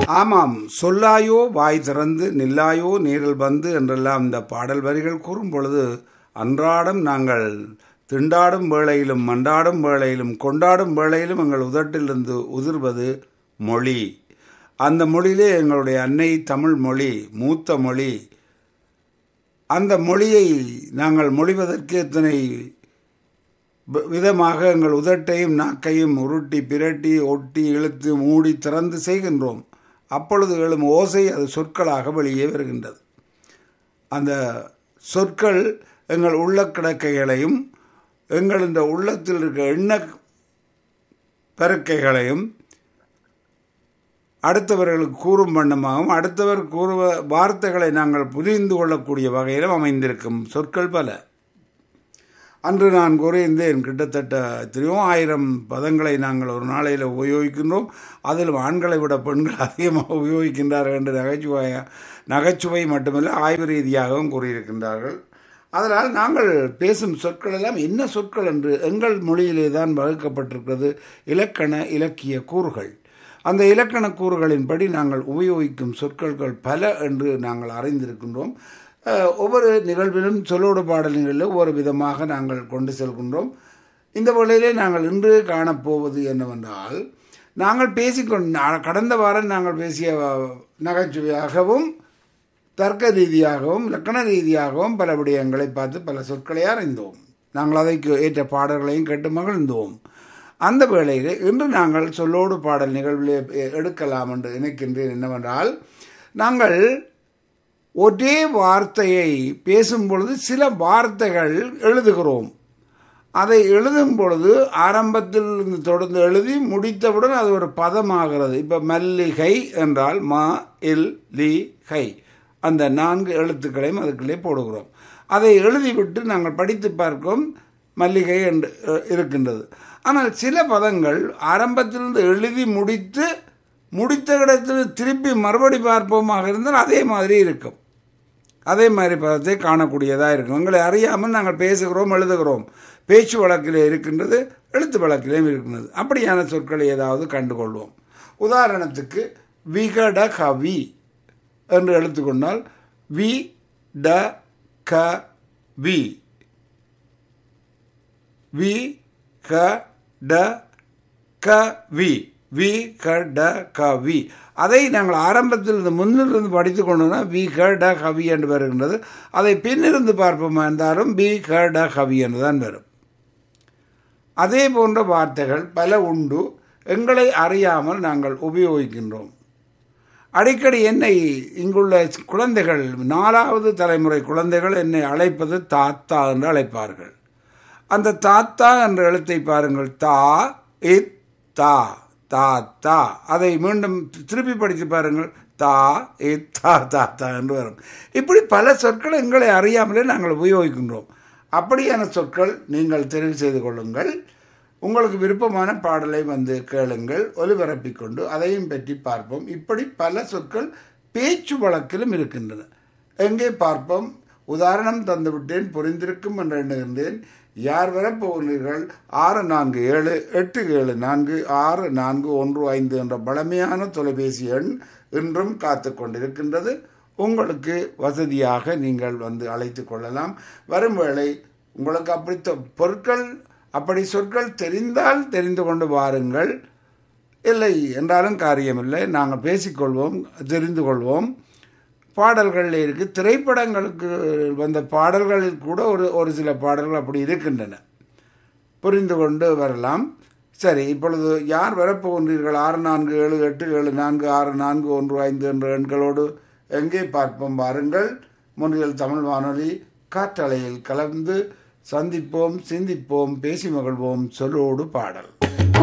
ஆமாம் சொல்லாயோ வாய் திறந்து நில்லாயோ நேரில் வந்து என்றெல்லாம் இந்த பாடல் வரிகள் கூறும் பொழுது அன்றாடம் நாங்கள் திண்டாடும் வேளையிலும் மண்டாடும் வேளையிலும் கொண்டாடும் வேளையிலும் எங்கள் உதட்டிலிருந்து உதிர்வது மொழி அந்த மொழியிலே எங்களுடைய அன்னை தமிழ் மொழி மூத்த மொழி அந்த மொழியை நாங்கள் மொழிவதற்கு எத்தனை வ- விதமாக எங்கள் உதட்டையும் நாக்கையும் உருட்டி பிரட்டி ஒட்டி இழுத்து மூடி திறந்து செய்கின்றோம் அப்பொழுது எழும் ஓசை அது சொற்களாக வெளியே வருகின்றது அந்த சொற்கள் எங்கள் உள்ள கிடக்கைகளையும் எங்கள் இந்த உள்ளத்தில் இருக்க எண்ண பெருக்கைகளையும் அடுத்தவர்களுக்கு கூறும் வண்ணமாகவும் அடுத்தவர் கூறுவ வார்த்தைகளை நாங்கள் புரிந்து கொள்ளக்கூடிய வகையிலும் அமைந்திருக்கும் சொற்கள் பல அன்று நான் கூறியிருந்தேன் கிட்டத்தட்ட எத்தனையோ ஆயிரம் பதங்களை நாங்கள் ஒரு நாளையில் உபயோகிக்கின்றோம் அதிலும் ஆண்களை விட பெண்கள் அதிகமாக உபயோகிக்கின்றார்கள் என்று நகைச்சுவை நகைச்சுவை மட்டுமல்ல ஆய்வு ரீதியாகவும் கூறியிருக்கின்றார்கள் அதனால் நாங்கள் பேசும் சொற்கள் எல்லாம் என்ன சொற்கள் என்று எங்கள் மொழியிலே தான் வகுக்கப்பட்டிருக்கிறது இலக்கண இலக்கிய கூறுகள் அந்த இலக்கண கூறுகளின்படி நாங்கள் உபயோகிக்கும் சொற்கள் பல என்று நாங்கள் அறிந்திருக்கின்றோம் அஹ், ஒவ்வொரு நிகழ்விலும் சொல்லோடு பாடல் நிகழ்வில் ஒவ்வொரு விதமாக நாங்கள் கொண்டு செல்கின்றோம் இந்த வேளையிலே நாங்கள் இன்று காணப்போவது என்னவென்றால் நாங்கள் பேசிக்கொண்டு கடந்த வாரம் நாங்கள் பேசிய அஹ், நகைச்சுவையாகவும் தர்க்க ரீதியாகவும் இலக்கண ரீதியாகவும் பல விடயங்களை பார்த்து பல சொற்களை அறிந்தோம் நாங்கள் அதற்கு ஏற்ற பாடல்களையும் கேட்டு மகிழ்ந்தோம் அந்த வேளையிலே இன்று நாங்கள் சொல்லோடு பாடல் நிகழ்விலே எ- எடுக்கலாம் என்று நினைக்கின்றேன் என்னவென்றால் நாங்கள் ஒரே வார்த்தையை பேசும் பொழுது சில வார்த்தைகள் எழுதுகிறோம் அதை எழுதும் பொழுது ஆரம்பத்தில் இருந்து தொடர்ந்து எழுதி முடித்தவுடன் அது ஒரு பதமாகிறது இப்போ மல்லிகை என்றால் மா இல் லி கை அந்த நான்கு எழுத்துக்களையும் அதுக்குள்ளே போடுகிறோம் அதை எழுதிவிட்டு நாங்கள் படித்து பார்க்கும் மல்லிகை என்று அஹ், இருக்கின்றது ஆனால் சில பதங்கள் ஆரம்பத்திலிருந்து எழுதி முடித்து முடித்த இடத்தில் திருப்பி மறுபடி பார்ப்போமாக இருந்தால் அதே மாதிரி இருக்கும் அதே மாதிரி பதத்தை காணக்கூடியதாக இருக்கும் எங்களை அறியாமல் நாங்கள் பேசுகிறோம் எழுதுகிறோம் பேச்சு வழக்கிலே இருக்கின்றது எழுத்து வழக்கிலேயும் இருக்கின்றது அப்படியான சொற்களை ஏதாவது கண்டுகொள்வோம் உதாரணத்துக்கு விகட கவி என்று எடுத்துக்கொண்டால் வி ட க வி வி க ட க வி வி க ட க வி அதை நாங்கள் ஆரம்பத்தில் இருந்து முன்னிலிருந்து படித்து கொண்டோம்னா வி க ட கவி என்று வருகின்றது அதை பின்னிருந்து பார்ப்போமா இருந்தாலும் வி க ட கவி என்று தான் வரும் அதே போன்ற வார்த்தைகள் பல உண்டு எங்களை அறியாமல் நாங்கள் உபயோகிக்கின்றோம் அடிக்கடி என்னை இங்குள்ள குழந்தைகள் நாலாவது தலைமுறை குழந்தைகள் என்னை அழைப்பது தாத்தா என்று அழைப்பார்கள் அந்த தாத்தா என்ற எழுத்தை பாருங்கள் தா இத் தா தா தா அதை மீண்டும் திருப்பி படித்து பாருங்கள் தா இத் தா தா தா என்று வரும் இப்படி பல சொற்கள் எங்களை அறியாமலே நாங்கள் உபயோகிக்கின்றோம் அப்படியான சொற்கள் நீங்கள் தெரிவு செய்து கொள்ளுங்கள் உங்களுக்கு விருப்பமான பாடலை வந்து கேளுங்கள் ஒலிபரப்பிக் கொண்டு அதையும் பற்றி பார்ப்போம் இப்படி பல சொற்கள் பேச்சு வழக்கிலும் இருக்கின்றன எங்கே பார்ப்போம் உதாரணம் தந்துவிட்டேன் புரிந்திருக்கும் என்று எண்ணுகின்றேன் யார் வரப்போகிறீர்கள் ஆறு நான்கு ஏழு எட்டு ஏழு நான்கு ஆறு நான்கு ஒன்று ஐந்து என்ற பழமையான தொலைபேசி எண் இன்றும் காத்து கொண்டிருக்கின்றது உங்களுக்கு வசதியாக நீங்கள் வந்து அழைத்து கொள்ளலாம் வரும் வேளை உங்களுக்கு அப்படி தொ- பொருட்கள் அப்படி சொற்கள் தெரிந்தால் தெரிந்து கொண்டு வாருங்கள் இல்லை என்றாலும் காரியமில்லை நாங்கள் பேசிக்கொள்வோம் தெரிந்து கொள்வோம் பாடல்கள் இருக்கு திரைப்படங்களுக்கு வந்த பாடல்களில் கூட ஒரு ஒரு சில பாடல்கள் அப்படி இருக்கின்றன புரிந்து கொண்டு வரலாம் சரி இப்பொழுது யார் வரப்போகின்றீர்கள் ஆறு நான்கு ஏழு எட்டு ஏழு நான்கு ஆறு நான்கு ஒன்று ஐந்து என்ற எண்களோடு எங்கே பார்ப்போம் வாருங்கள் முன்னில் தமிழ் வானொலி காற்றலையில் கலந்து சந்திப்போம் சிந்திப்போம் பேசி மகிழ்வோம் சொல்லோடு பாடல்